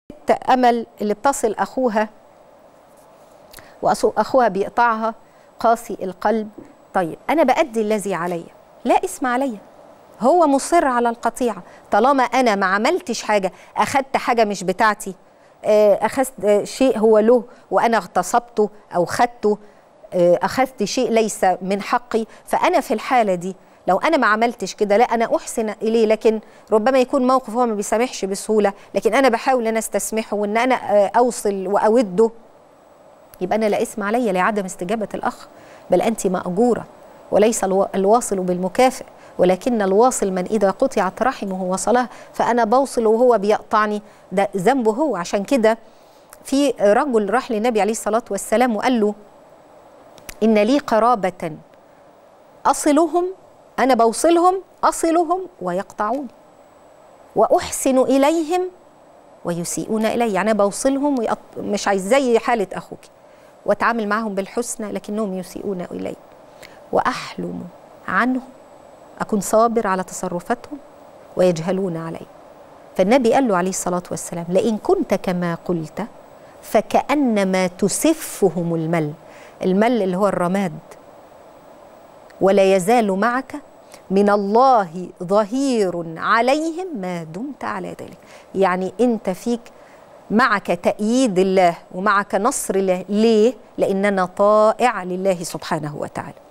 امل اللي بتصل اخوها واخوها بيقطعها قاسي القلب طيب انا بادي الذي علي لا اسم علي هو مصر على القطيعه طالما انا ما عملتش حاجه اخدت حاجه مش بتاعتي اخذت شيء هو له وانا اغتصبته او خدته اخذت شيء ليس من حقي فانا في الحاله دي لو انا ما عملتش كده لا انا احسن اليه لكن ربما يكون موقف هو ما بيسامحش بسهوله لكن انا بحاول ان استسمحه وان انا اوصل واوده يبقى انا لا اسم علي لعدم استجابه الاخ بل انت ماجوره وليس الواصل بالمكافئ ولكن الواصل من اذا قطعت رحمه وصلها فانا بوصل وهو بيقطعني ده ذنبه هو عشان كده في رجل راح للنبي عليه الصلاه والسلام وقال له ان لي قرابه اصلهم انا بوصلهم اصلهم ويقطعوني واحسن اليهم ويسيئون الي يعني بوصلهم ويقط... مش عايز زي حاله اخوك واتعامل معهم بالحسنى لكنهم يسيئون الي واحلم عنهم اكون صابر على تصرفاتهم ويجهلون علي فالنبي قال له عليه الصلاه والسلام لئن كنت كما قلت فكانما تسفهم المل المل اللي هو الرماد ولا يزال معك من الله ظهير عليهم ما دمت على ذلك يعني انت فيك معك تأييد الله ومعك نصر الله ليه؟ لأننا طائع لله سبحانه وتعالى